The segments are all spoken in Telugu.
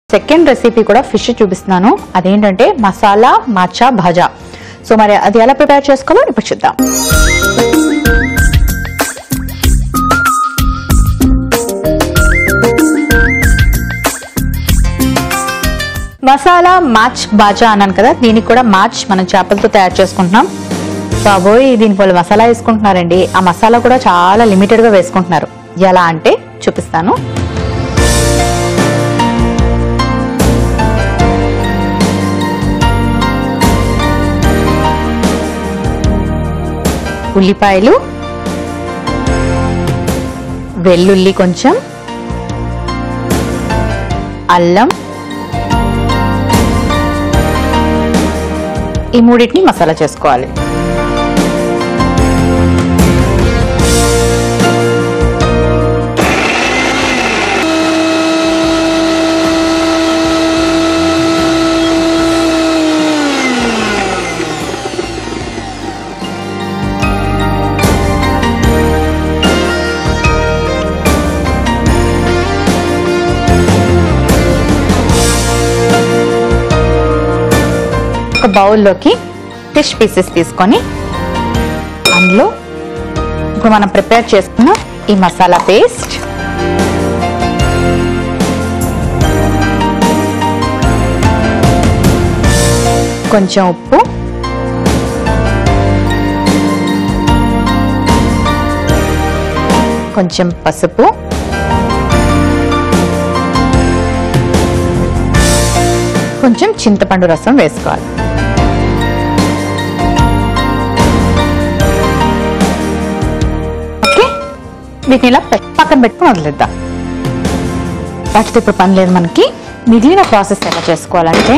సెకండ్ రెసిపీ కూడా ఫిష్ చూపిస్తున్నాను అదేంటంటే మసాలా మాచా భాజా సో మరి అది ఎలా ప్రిపేర్ చేసుకోవాలో ఇప్పుడు చూద్దాం మసాలా మాచ్ బాజా అన్నాను కదా దీనికి కూడా మాచ్ మనం చేపలతో తయారు చేసుకుంటున్నాం బాబోయ్ దీనికి వాళ్ళు మసాలా వేసుకుంటున్నారండి ఆ మసాలా కూడా చాలా లిమిటెడ్ గా వేసుకుంటున్నారు ఎలా అంటే చూపిస్తాను ఉల్లిపాయలు వెల్లుల్లి కొంచెం అల్లం ఈ మూడింటిని మసాలా చేసుకోవాలి ఒక బౌల్లోకి ఫిష్ పీసెస్ తీసుకొని అందులో ఇప్పుడు మనం ప్రిపేర్ చేసుకున్న ఈ మసాలా పేస్ట్ కొంచెం ఉప్పు కొంచెం పసుపు కొంచెం చింతపండు రసం వేసుకోవాలి ఓకే వీటిని ఇలా పె- పక్కన పెట్టుకుని వదిలేద్దాం వాటితో ఇప్పుడు పని లేదు మనకి మిగిలిన ప్రాసెస్ ఎలా చేసుకోవాలంటే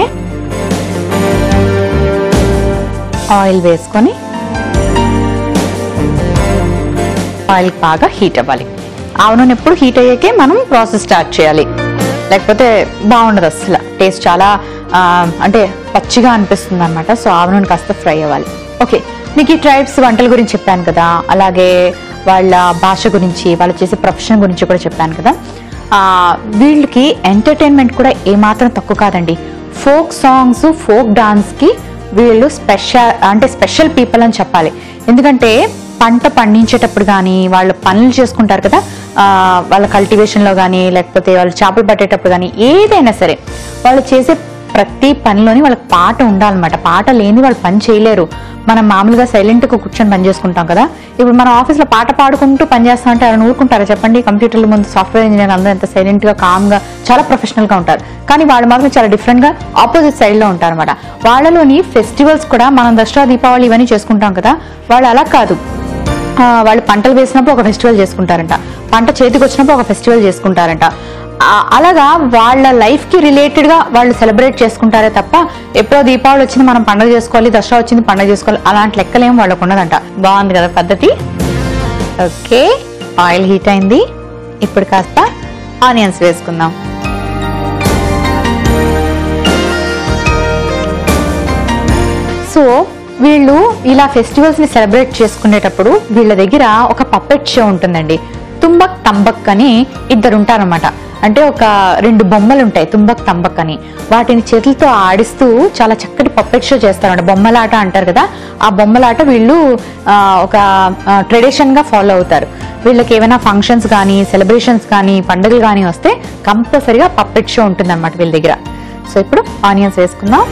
ఆయిల్ వేసుకొని ఆయిల్ బాగా హీట్ అవ్వాలి ఆవు నూనె ఎప్పుడు హీట్ అయ్యాకే మనం ప్రాసెస్ స్టార్ట్ చేయాలి లేకపోతే బాగుండదు అసలు టేస్ట్ చాలా ఆ, అంటే పచ్చిగా అనిపిస్తుంది అనమాట సో ఆవు నూనె కాస్త ఫ్రై అవ్వాలి ఓకే మీకు ఈ ట్రైబ్స్ వంటల గురించి చెప్పాను కదా అలాగే వాళ్ళ భాష గురించి వాళ్ళు చేసే ప్రొఫెషన్ గురించి కూడా చెప్పాను కదా ఆ, వీళ్ళకి ఎంటర్టైన్మెంట్ కూడా ఏమాత్రం తక్కువ కాదండి ఫోక్ సాంగ్స్ ఫోక్ డాన్స్కి వీళ్ళు స్పెషల్ అంటే స్పెషల్ పీపుల్ అని చెప్పాలి ఎందుకంటే పంట పండించేటప్పుడు కానీ వాళ్ళు పనులు చేసుకుంటారు కదా ఆ, వాళ్ళ కల్టివేషన్లో కానీ లేకపోతే వాళ్ళు చేపలు పట్టేటప్పుడు కానీ ఏదైనా సరే వాళ్ళు చేసే ప్రతి పనిలోని వాళ్ళకి పాట ఉండాలన్నమాట పాట లేని వాళ్ళు పని చేయలేరు మనం మామూలుగా సైలెంట్గా కూర్చొని పని చేసుకుంటాం కదా ఇప్పుడు మనం ఆఫీస్లో పాట పాడుకుంటూ పని చేస్తామంటే ఎవరైనా ఊరుకుంటారా చెప్పండి కంప్యూటర్ల ముందు సాఫ్ట్వేర్ ఇంజనీర్ అందరూ ఎంత సైలెంట్గా కామ్గా చాలా ప్రొఫెషనల్గా ఉంటారు కానీ వాళ్ళు మాత్రం చాలా డిఫరెంట్గా ఆపోజిట్ సైడ్లో ఉంటారు అనమాట వాళ్ళలోని ఫెస్టివల్స్ కూడా మనం దసరా దీపావళి ఇవన్నీ చేసుకుంటాం కదా వాళ్ళు అలా కాదు ఆ, వాళ్ళు పంటలు వేసినప్పుడు ఒక ఫెస్టివల్ చేసుకుంటారంట పంట చేతికి వచ్చినప్పుడు ఒక ఫెస్టివల్ చేసుకుంటారంట ఆ, అలాగా వాళ్ళ లైఫ్ కి రిలేటెడ్ గా వాళ్ళు సెలబ్రేట్ చేసుకుంటారే తప్ప ఎప్పుడో దీపావళి వచ్చింది మనం పండుగ చేసుకోవాలి దసరా వచ్చింది పండుగ చేసుకోవాలి అలాంటి లెక్కలేం వాళ్ళకు ఉన్నదంట బాగుంది కదా పద్ధతి ఓకే ఆయిల్ హీట్ అయింది ఇప్పుడు కాస్త ఆనియన్స్ వేసుకుందాం సో వీళ్ళు ఇలా ఫెస్టివల్స్ ని సెలబ్రేట్ చేసుకునేటప్పుడు వీళ్ళ దగ్గర ఒక పప్పెట్ షో ఉంటుందండి తుంబక్ తంబక్ అని ఇద్దరు ఉంటారన్నమాట అంటే ఒక రెండు బొమ్మలు ఉంటాయి తుంబక్ తంబక్ అని వాటిని చేతులతో ఆడిస్తూ చాలా చక్కటి పప్పెట్ షో చేస్తారన్నమాట బొమ్మలాట అంటారు కదా ఆ బొమ్మలాట వీళ్ళు ఆ, ఒక ట్రెడిషన్ గా ఫాలో అవుతారు వీళ్ళకి ఏమైనా ఫంక్షన్స్ కానీ సెలబ్రేషన్స్ కానీ పండుగలు కానీ వస్తే కంపల్సరీగా పప్పెట్ షో ఉంటుందన్నమాట వీళ్ళ దగ్గర సో ఇప్పుడు ఆనియన్స్ వేసుకుందాం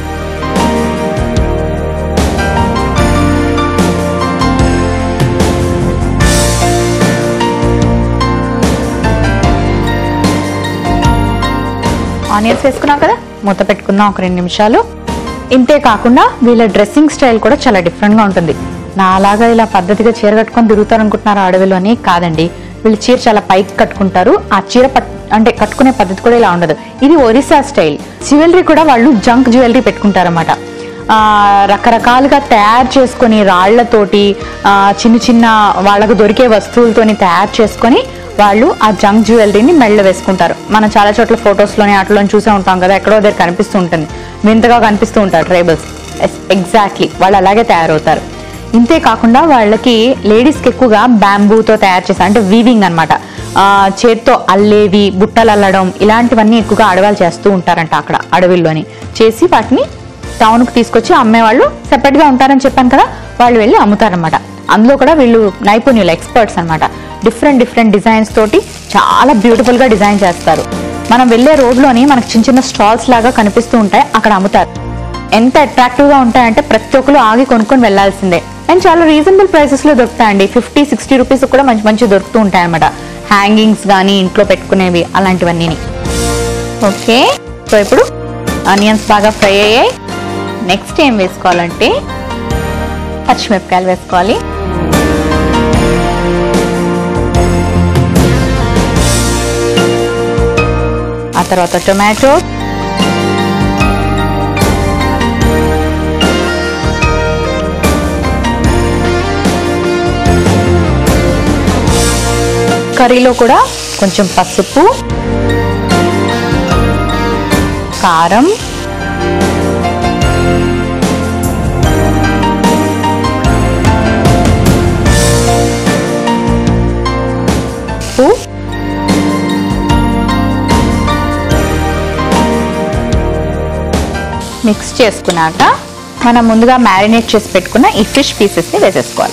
ఆనియన్స్ వేసుకున్నాం కదా మూత పెట్టుకుందాం ఒక రెండు నిమిషాలు ఇంతే కాకుండా వీళ్ళ డ్రెస్సింగ్ స్టైల్ కూడా చాలా డిఫరెంట్ గా ఉంటుంది నాలాగా ఇలా పద్ధతిగా చీర కట్టుకొని తిరుగుతారు అనుకుంటున్నారు ఆడవిలు అని కాదండి వీళ్ళు చీర చాలా పైకి కట్టుకుంటారు ఆ చీర పట్- అంటే కట్టుకునే పద్ధతి కూడా ఇలా ఉండదు ఇది ఒరిస్సా స్టైల్ జ్యువెలరీ కూడా వాళ్ళు జంక్ జ్యువెలరీ పెట్టుకుంటారన్నమాట ఆ, రకరకాలుగా తయారు చేసుకొని రాళ్లతోటి ఆ, చిన్న చిన్న వాళ్ళకు దొరికే వస్తువులతోని తయారు చేసుకొని వాళ్ళు ఆ జంక్ జ్యువెలరీని మెళ్ళ వేసుకుంటారు మనం చాలా చోట్ల ఫొటోస్లోని అట్లోని చూసే ఉంటాం కదా ఎక్కడో దగ్గర కనిపిస్తూ ఉంటుంది వింతగా కనిపిస్తూ ఉంటారు ట్రైబల్స్ ఎగ్జాక్ట్లీ వాళ్ళు అలాగే తయారవుతారు ఇంతే కాకుండా వాళ్ళకి లేడీస్కి ఎక్కువగా బ్యాంబూతో తయారు చేస్తారు అంటే వీవింగ్ అన్నమాట ఆ, చేత్తో అల్లేవి బుట్టలు అల్లడం ఇలాంటివన్నీ ఎక్కువగా ఆడవాళ్ళు చేస్తూ ఉంటారంట అక్కడ అడవిల్లోని చేసి వాటిని టౌన్కి తీసుకొచ్చి అమ్మేవాళ్ళు సెపరేట్గా ఉంటారని చెప్పాను కదా వాళ్ళు వెళ్ళి అమ్ముతారనమాట అందులో కూడా వీళ్ళు నైపుణ్యులు ఎక్స్పర్ట్స్ అన్నమాట డిఫరెంట్ డిఫరెంట్ డిజైన్స్ తోటి చాలా బ్యూటిఫుల్గా డిజైన్ చేస్తారు మనం వెళ్ళే రోడ్లోని మనకి చిన్న చిన్న స్టాల్స్ లాగా కనిపిస్తూ ఉంటాయి అక్కడ అమ్ముతారు ఎంత అట్రాక్టివ్ గా ఉంటాయంటే ప్రతి ఒక్కరు ఆగి కొనుక్కొని వెళ్లాల్సిందే అండ్ చాలా రీజనబుల్ ప్రైసెస్ లో దొరుకుతాయండి ఫిఫ్టీ సిక్స్టీ రూపీస్ కూడా మంచి మంచి దొరుకుతూ ఉంటాయి అనమాట హ్యాంగింగ్స్ కానీ ఇంట్లో పెట్టుకునేవి అలాంటివన్నీ ఓకే సో ఇప్పుడు ఆనియన్స్ బాగా ఫ్రై అయ్యాయి నెక్స్ట్ ఏం వేసుకోవాలంటే పచ్చిమిరపకాయలు వేసుకోవాలి ఆ తర్వాత టొమాటో కర్రీలో కూడా కొంచెం పసుపు కారం ఉప్పు మిక్స్ చేసుకున్నాక మనం ముందుగా మ్యారినేట్ చేసి పెట్టుకున్న ఈ ఫిష్ పీసెస్ని వేసేసుకోవాలి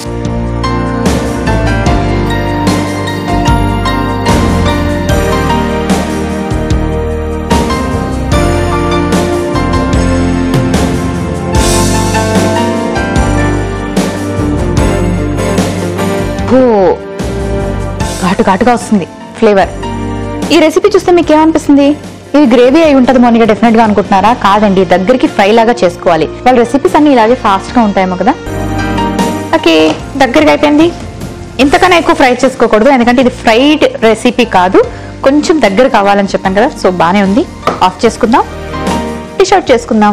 ఓ ఘాటు ఘాటుగా వస్తుంది ఫ్లేవర్ ఈ రెసిపీ చూస్తే మీకు ఏమనిపిస్తుంది ఇది గ్రేవీ అయి ఉంటుంది మోనిగా డెఫినెట్ గా అనుకుంటున్నారా కాదండి దగ్గరికి ఫ్రై లాగా చేసుకోవాలి వాళ్ళ రెసిపీస్ అన్ని ఇలాగే ఫాస్ట్ గా ఉంటాయేమో కదా ఓకే దగ్గరికి అయిపోయింది ఇంతకన్నా ఎక్కువ ఫ్రై చేసుకోకూడదు ఎందుకంటే ఇది ఫ్రైడ్ రెసిపీ కాదు కొంచెం దగ్గర కావాలని చెప్పాను కదా సో బానే ఉంది ఆఫ్ చేసుకుందాం డిష్ అవుట్ చేసుకుందాం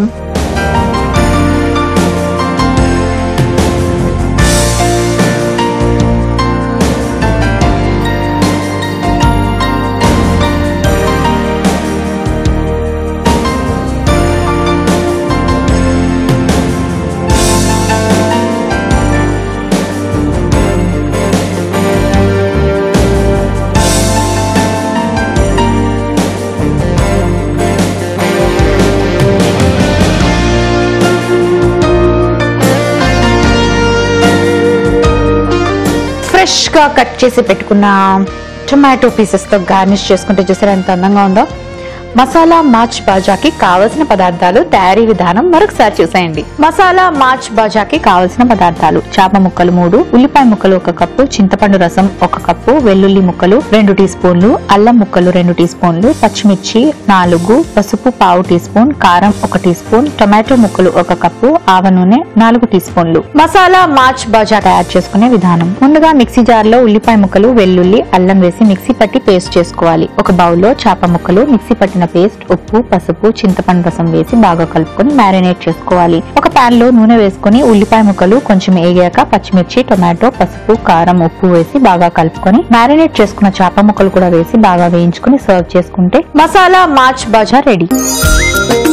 ఫ్రెష్ గా కట్ చేసి పెట్టుకున్న టొమాటో పీసెస్ తో గార్నిష్ చేసుకుంటే చూసారా ఎంత అందంగా ఉందో మసాలా మార్చ్ బాజాకి కావలసిన పదార్థాలు తయారీ విధానం మరొకసారి చూసేయండి మసాలా మార్చ్ బాజాకి కావలసిన పదార్థాలు చేప ముక్కలు మూడు ఉల్లిపాయ ముక్కలు ఒక కప్పు చింతపండు రసం ఒక కప్పు వెల్లుల్లి ముక్కలు రెండు టీ స్పూన్లు అల్లం ముక్కలు రెండు టీ స్పూన్లు పచ్చిమిర్చి నాలుగు పసుపు పావు టీ స్పూన్ కారం ఒక టీ స్పూన్ టొమాటో ముక్కలు ఒక కప్పు ఆవ నూనె నాలుగు టీ స్పూన్లు మసాలా మార్చ్ బాజా తయారు చేసుకునే విధానం ముందుగా మిక్సీ జార్ లో ఉల్లిపాయ ముక్కలు వెల్లుల్లి అల్లం వేసి మిక్సీ పట్టి పేస్ట్ చేసుకోవాలి ఒక బౌల్లో చేప ముక్కలు మిక్సీ పట్టిన పేస్ట్ ఉప్పు పసుపు చింతపండు రసం వేసి బాగా కలుపుకొని మ్యారినేట్ చేసుకోవాలి ఒక పాన్ లో నూనె వేసుకొని ఉల్లిపాయ ముక్కలు కొంచెం ఏగాక పచ్చిమిర్చి టొమాటో పసుపు కారం ఉప్పు వేసి బాగా కలుపుకొని మ్యారినేట్ చేసుకున్న చేప ముక్కలు కూడా వేసి బాగా వేయించుకొని సర్వ్ చేసుకుంటే మసాలా మార్చ్ బాజా రెడీ